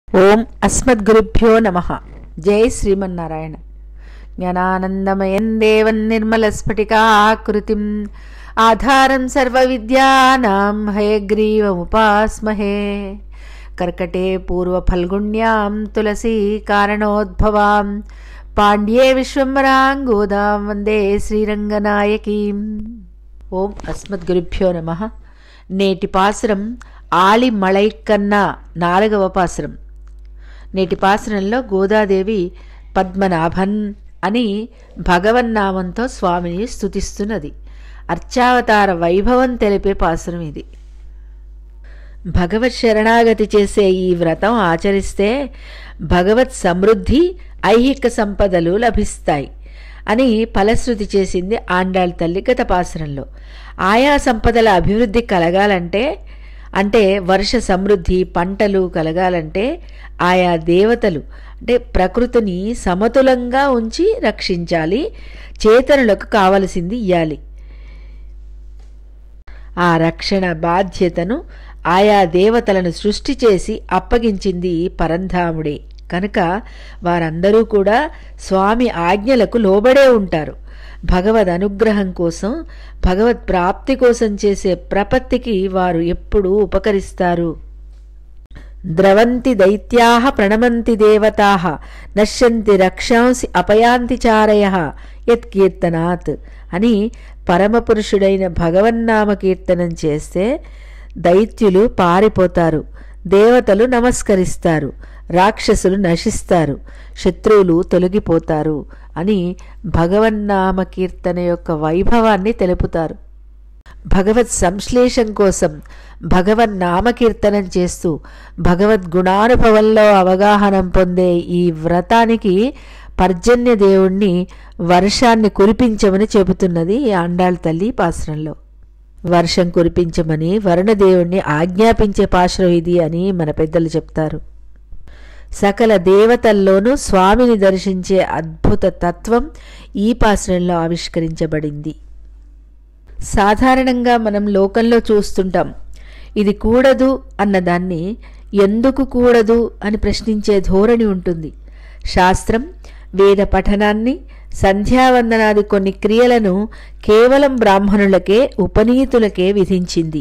ఓం అస్మద్గురుభ్యో నమ జై శ్రీమన్నారాయణ జ్ఞానానందమయం దేవం నిర్మలస్ఫటికాకృతిం ఆధారం సర్వవిద్యానాం హయగ్రీవముపాస్మహే కర్కటే పూర్వఫల్గుణ్యాం తులసీ కారణోద్భవాం పాండ్యే విశ్వంబరాం గోదాం వందే శ్రీరంగనాయకీం ఓం అస్మద్గురుభ్యో నమ నేటి పాసురం ఆలి మళైకన్నా నాలుగవ పాసురం నేటి పాసురంలో గోదాదేవి పద్మనాభన్ అని భగవన్నామంతో స్వామిని స్తుతిస్తున్నది అర్చావతార వైభవం తెలిపే పాసురం ఇది భగవత్ శరణాగతి చేసే ఈ వ్రతం ఆచరిస్తే భగవత్ సమృద్ధి ఐహిక సంపదలు లభిస్తాయి అని ఫలశ్రుతి చేసింది ఆండాళ్ తల్లి గత పాసురంలో ఆయా సంపదల అభివృద్ధి కలగాలంటే అంటే వర్ష సమృద్ధి పంటలు కలగాలంటే ఆయా దేవతలు అంటే ప్రకృతిని సమతులంగా ఉంచి రక్షించాలి చేతనులకు కావలసింది ఇయ్యాలి ఆ రక్షణ బాధ్యతను ఆయా దేవతలను సృష్టి చేసి అప్పగించింది పరంధాముడే కనుక వారందరూ కూడా స్వామి ఆజ్ఞలకు లోబడే ఉంటారు భగవద్ అనుగ్రహం కోసం భగవత్ ప్రాప్తి కోసం చేసే ప్రపత్తికి వారు ఎప్పుడూ ఉపకరిస్తారు ద్రవంతి దైత్యా ప్రణమంతి దేవతా నశ్యంతి రక్షాంసి అపయాంతి చారయ యత్కీర్తనాత్ అని పరమపురుషుడైన భగవన్నామ కీర్తనం చేస్తే దైత్యులు పారిపోతారు దేవతలు నమస్కరిస్తారు రాక్షసులు నశిస్తారు శత్రువులు తొలగిపోతారు అని భగవన్నామ కీర్తన యొక్క వైభవాన్ని తెలుపుతారు భగవత్ సంశ్లేషం కోసం భగవన్ నామకీర్తనం చేస్తూ భగవద్గుణానుభవంలో అవగాహన పొందే ఈ వ్రతానికి పర్జన్య దేవుణ్ణి వర్షాన్ని కురిపించమని చెబుతున్నది ఆండాళ్ తల్లి పాశ్రంలో వర్షం కురిపించమని వరుణదేవుణ్ణి ఆజ్ఞాపించే పాశ్రం ఇది అని మన పెద్దలు చెప్తారు సకల దేవతల్లోనూ స్వామిని దర్శించే అద్భుత తత్వం ఈ పాశ్రంలో ఆవిష్కరించబడింది సాధారణంగా మనం లోకంలో చూస్తుంటాం ఇది కూడదు అన్నదాన్ని ఎందుకు కూడదు అని ప్రశ్నించే ధోరణి ఉంటుంది శాస్త్రం వేద పఠనాన్ని సంధ్యావందనాది కొన్ని క్రియలను కేవలం బ్రాహ్మణులకే ఉపనీతులకే విధించింది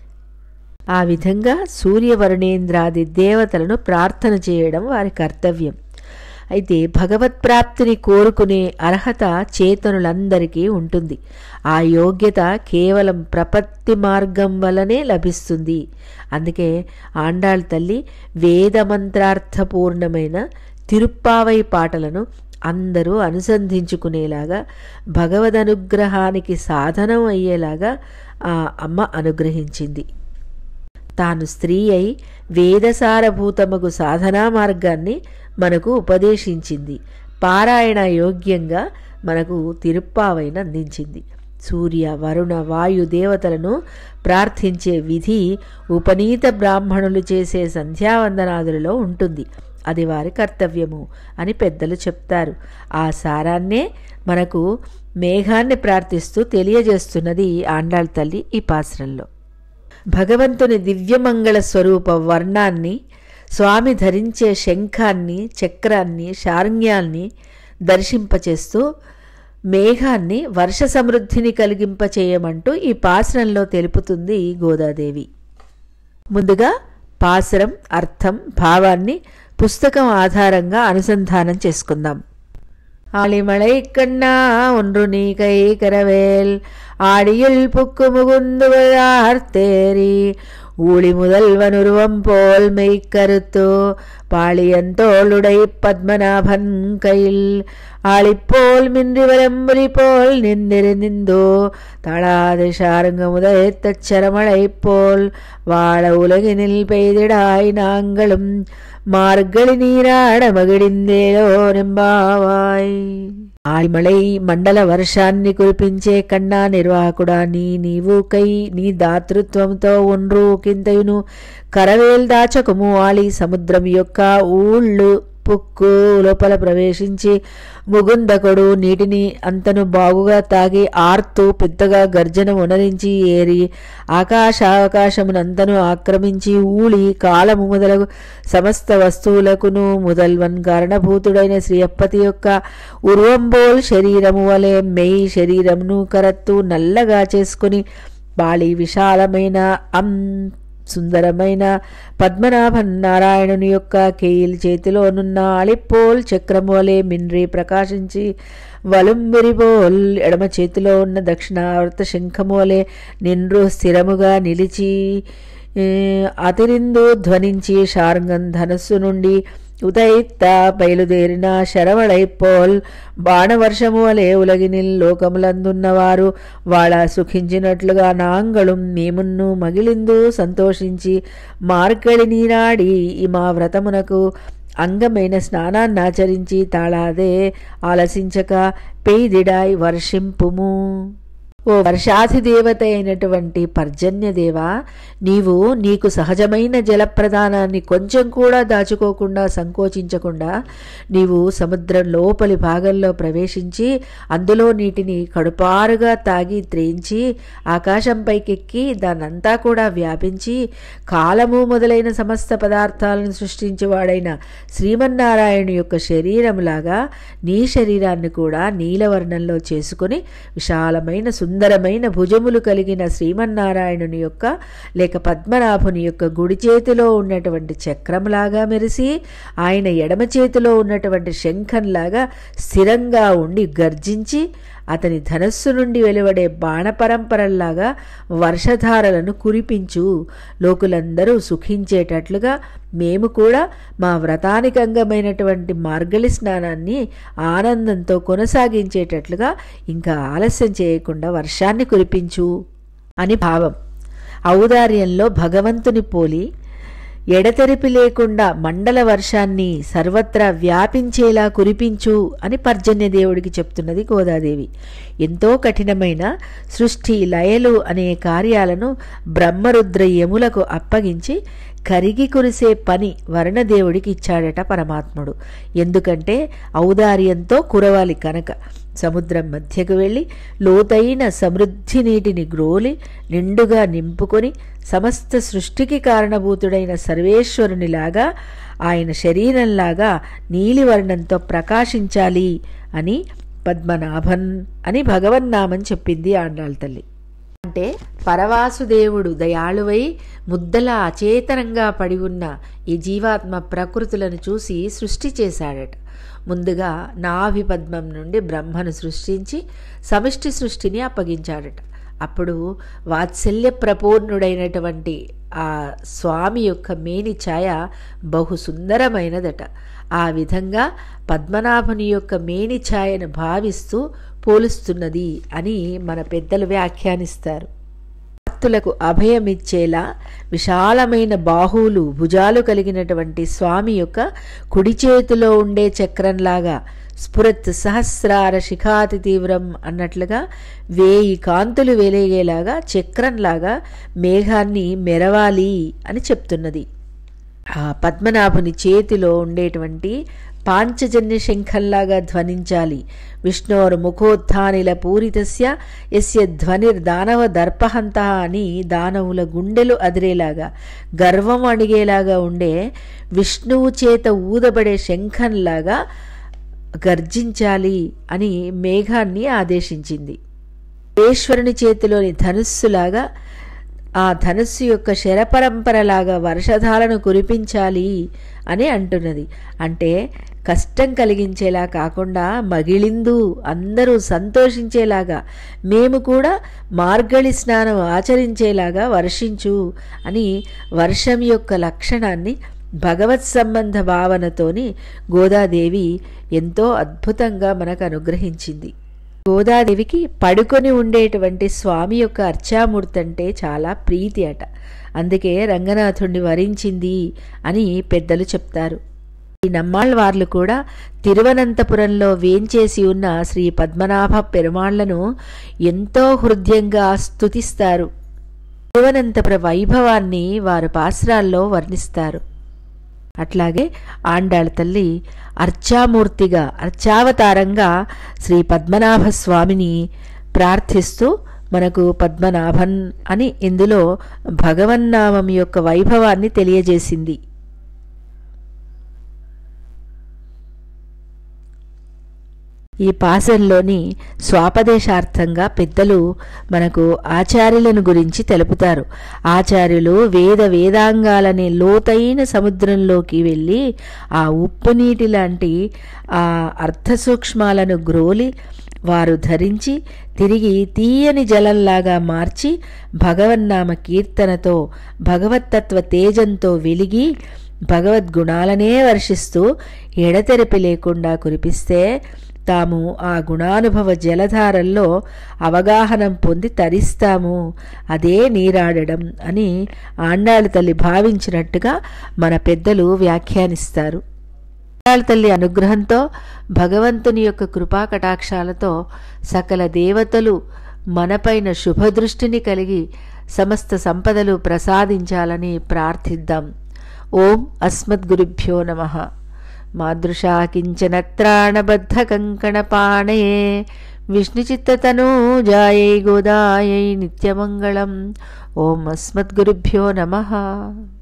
ఆ విధంగా సూర్యవరుణేంద్రాది దేవతలను ప్రార్థన చేయడం వారి కర్తవ్యం అయితే భగవత్ప్రాప్తిని కోరుకునే అర్హత చేతనులందరికీ ఉంటుంది ఆ యోగ్యత కేవలం ప్రపత్తి మార్గం వల్లనే లభిస్తుంది అందుకే ఆండాళ్ తల్లి వేదమంత్రార్థపూర్ణమైన తిరుప్పావై పాటలను అందరూ అనుసంధించుకునేలాగా భగవదనుగ్రహానికి సాధనం అయ్యేలాగా ఆ అమ్మ అనుగ్రహించింది తాను స్త్రీ అయి వేదసారభూతమగు సాధనా మార్గాన్ని మనకు ఉపదేశించింది పారాయణ యోగ్యంగా మనకు తిరుప్పావైన అందించింది సూర్య వరుణ వాయు దేవతలను ప్రార్థించే విధి ఉపనీత బ్రాహ్మణులు చేసే సంధ్యావందనాదులలో ఉంటుంది అది వారి కర్తవ్యము అని పెద్దలు చెప్తారు ఆ సారాన్నే మనకు మేఘాన్ని ప్రార్థిస్తూ తెలియజేస్తున్నది ఆండాళ్ తల్లి ఈ పాశ్రంలో భగవంతుని దివ్యమంగళ స్వరూప వర్ణాన్ని స్వామి ధరించే శంఖాన్ని చక్రాన్ని శార్ంగ్యాల్ని దర్శింపచేస్తూ మేఘాన్ని వర్ష సమృద్ధిని కలిగింపచేయమంటూ ఈ పాసరంలో తెలుపుతుంది గోదాదేవి ముందుగా పాసరం అర్థం భావాన్ని పుస్తకం ఆధారంగా అనుసంధానం చేసుకుందాం ஆளிமலை கண்ணா ஒன்று நீ கை கரவேல் ஆடியில் புக்கு முகுந்துவதார்த்தேரி ஊழி முதல்வனுருவம் போல் மெய்க்கருத்தோ பாளியந்தோளுடை பத்மநாபன் கையில் ஆளிப்போல் மின்றி வலம்புலி போல் நின்றிரு நிந்தோ தளாது சாருங்க முதலைத்தச் சரமழை போல் வாழ உலகினில் பெய்திடாய் நாங்களும் మార్గళి నీరాడ మగిడిందేలో నింబావాయ్ ఆల్మళై మండల వర్షాన్ని కురిపించే కన్నా నిర్వాహకుడా నీ నీవు కై నీ దాతృత్వంతో ఒండ్రు కింతయును కరవేల్ దాచకము ఆలి సముద్రం యొక్క ఊళ్ళు పుక్కు లోపల ప్రవేశించి ముగుందకుడు నీటిని అంతను బాగుగా తాగి ఆర్తూ పెద్దగా గర్జన ఉనరించి ఏరి ఆకాశ ఆకాశమునంతను ఆక్రమించి ఊళి కాలము మొదలగు సమస్త వస్తువులకును ముదల్వన్ కారణభూతుడైన శ్రీ అప్పతి యొక్క ఉర్వంబోల్ శరీరము వలె మెయి శరీరమును కరత్తు నల్లగా చేసుకుని బాళి విశాలమైన అం సుందరమైన పద్మనాభన్ నారాయణుని యొక్క కేయిల్ చేతిలోనున్న అళిపోల్ చక్రము వలె మిన్రి ప్రకాశించి వలుంబిరిపోల్ ఎడమ చేతిలో ఉన్న దక్షిణావర్త శంఖము వలె నిన్రు స్థిరముగా నిలిచి ఏ, అతిరిందు ధ్వనించి షార్గం ధనస్సు నుండి ఉదయిత్త బయలుదేరిన శరవడైపోల్ బాణవర్షము వలె ఉలగినిల్ లోకములందున్నవారు వాళ్ళ సుఖించినట్లుగా నాంగళం మేమున్ను మగిలిందు సంతోషించి మార్గళి నీరాడి ఈ మా వ్రతమునకు అంగమైన స్నానాన్నాచరించి తాళాదే ఆలసించక పెయిదిడాయ్ వర్షింపుము ఓ వర్షాధిదేవత అయినటువంటి పర్జన్యదేవ నీవు నీకు సహజమైన జలప్రదానాన్ని కొంచెం కూడా దాచుకోకుండా సంకోచించకుండా నీవు సముద్రం లోపలి భాగంలో ప్రవేశించి అందులో నీటిని కడుపారుగా తాగి త్రేయించి ఆకాశంపైకెక్కి దానంతా కూడా వ్యాపించి కాలము మొదలైన సమస్త పదార్థాలను సృష్టించేవాడైన శ్రీమన్నారాయణ యొక్క శరీరములాగా నీ శరీరాన్ని కూడా నీలవర్ణంలో చేసుకుని విశాలమైన సుందరమైన భుజములు కలిగిన శ్రీమన్నారాయణుని యొక్క లేక పద్మనాభుని యొక్క గుడి చేతిలో ఉన్నటువంటి చక్రంలాగా మెరిసి ఆయన ఎడమ చేతిలో ఉన్నటువంటి శంఖంలాగా స్థిరంగా ఉండి గర్జించి అతని ధనస్సు నుండి వెలువడే బాణపరంపరల్లాగా వర్షధారలను కురిపించు లోకులందరూ సుఖించేటట్లుగా మేము కూడా మా వ్రతానికి అంగమైనటువంటి మార్గళి స్నానాన్ని ఆనందంతో కొనసాగించేటట్లుగా ఇంకా ఆలస్యం చేయకుండా వర్షాన్ని కురిపించు అని భావం ఔదార్యంలో భగవంతుని పోలి ఎడతెరిపి లేకుండా మండల వర్షాన్ని సర్వత్రా వ్యాపించేలా కురిపించు అని పర్జన్యదేవుడికి చెప్తున్నది గోదాదేవి ఎంతో కఠినమైన సృష్టి లయలు అనే కార్యాలను బ్రహ్మరుద్ర యములకు అప్పగించి కరిగి కురిసే పని వరుణదేవుడికి ఇచ్చాడట పరమాత్ముడు ఎందుకంటే ఔదార్యంతో కురవాలి కనుక సముద్రం మధ్యకు వెళ్ళి లోతైన సమృద్ధి నీటిని గ్రోలి నిండుగా నింపుకొని సమస్త సృష్టికి కారణభూతుడైన సర్వేశ్వరునిలాగా ఆయన శరీరంలాగా నీలివర్ణంతో ప్రకాశించాలి అని పద్మనాభన్ అని భగవన్నామని చెప్పింది ఆండాళ్ళ తల్లి అంటే పరవాసుదేవుడు దయాళువై ముద్దల అచేతనంగా పడి ఉన్న ఈ జీవాత్మ ప్రకృతులను చూసి సృష్టి చేశాడట ముందుగా నాభిపద్మం నుండి బ్రహ్మను సృష్టించి సమిష్టి సృష్టిని అప్పగించాడట అప్పుడు వాత్సల్య ప్రపూర్ణుడైనటువంటి ఆ స్వామి యొక్క మేని ఛాయ బహు సుందరమైనదట ఆ విధంగా పద్మనాభుని యొక్క మేని ఛాయను భావిస్తూ పోలుస్తున్నది అని మన పెద్దలు వ్యాఖ్యానిస్తారు భక్తులకు అభయమిచ్చేలా విశాలమైన బాహువులు భుజాలు కలిగినటువంటి స్వామి యొక్క కుడి చేతిలో ఉండే చక్రంలాగా స్ఫురత్ సహస్రార శిఖాతి తీవ్రం అన్నట్లుగా వేయి కాంతులు వెలిగేలాగా చక్రంలాగా మేఘాన్ని మెరవాలి అని చెప్తున్నది ఆ పద్మనాభుని చేతిలో ఉండేటువంటి పాంచజన్య శంఖంలాగా ధ్వనించాలి విష్ణోర్ ముఖోత్థానిల పూరితస్య ఎస్య ధ్వనిర్దానవ దర్పహంత అని దానవుల గుండెలు అదిరేలాగా గర్వం అడిగేలాగా ఉండే విష్ణువు చేత ఊదబడే శంఖంలాగా గర్జించాలి అని మేఘాన్ని ఆదేశించింది ఈశ్వరుని చేతిలోని ధనుస్సులాగా ఆ ధనుస్సు యొక్క శరపరంపరలాగా వర్షధాలను కురిపించాలి అని అంటున్నది అంటే కష్టం కలిగించేలా కాకుండా మగిలిందు అందరూ సంతోషించేలాగా మేము కూడా మార్గళి స్నానం ఆచరించేలాగా వర్షించు అని వర్షం యొక్క లక్షణాన్ని భగవత్ సంబంధ భావనతోని గోదాదేవి ఎంతో అద్భుతంగా మనకు అనుగ్రహించింది గోదాదేవికి పడుకొని ఉండేటువంటి స్వామి యొక్క అర్చామూర్తి అంటే చాలా ప్రీతి అట అందుకే రంగనాథుణ్ణి వరించింది అని పెద్దలు చెప్తారు ఈ నమ్మాళ్ళవార్లు కూడా తిరువనంతపురంలో వేంచేసి ఉన్న శ్రీ పద్మనాభ పెరుమాళ్లను ఎంతో హృదయంగా స్తుతిస్తారు తిరువనంతపుర వైభవాన్ని వారు పాశ్రాల్లో వర్ణిస్తారు అట్లాగే ఆండాళ తల్లి అర్చామూర్తిగా అర్చావతారంగా శ్రీ పద్మనాభ స్వామిని ప్రార్థిస్తూ మనకు పద్మనాభన్ అని ఇందులో భగవన్నామం యొక్క వైభవాన్ని తెలియజేసింది ఈ పాసంలోని స్వాపదేశార్థంగా పెద్దలు మనకు ఆచార్యులను గురించి తెలుపుతారు ఆచార్యులు వేద వేదాంగాలనే లోతైన సముద్రంలోకి వెళ్ళి ఆ ఉప్పు నీటి లాంటి ఆ అర్థ సూక్ష్మాలను గ్రోలి వారు ధరించి తిరిగి తీయని జలంలాగా మార్చి భగవన్నామ కీర్తనతో భగవత్తత్వ తేజంతో వెలిగి భగవద్గుణాలనే వర్షిస్తూ ఎడతెరిపి లేకుండా కురిపిస్తే తాము ఆ గుణానుభవ జలధారల్లో అవగాహనం పొంది తరిస్తాము అదే నీరాడడం అని ఆండాళ్ళ తల్లి భావించినట్టుగా మన పెద్దలు వ్యాఖ్యానిస్తారు ఆండాళ్ళ తల్లి అనుగ్రహంతో భగవంతుని యొక్క కృపా కటాక్షాలతో సకల దేవతలు మనపైన శుభదృష్టిని కలిగి సమస్త సంపదలు ప్రసాదించాలని ప్రార్థిద్దాం ఓం అస్మద్గురుభ్యో నమః మాదృశా కించన త్రాణబద్ధకంకణపాణయే విష్ణుచిత్తతనూజాయై గోదాయై నిత్యమంగళం ఓం అస్మద్గురుభ్యో నమః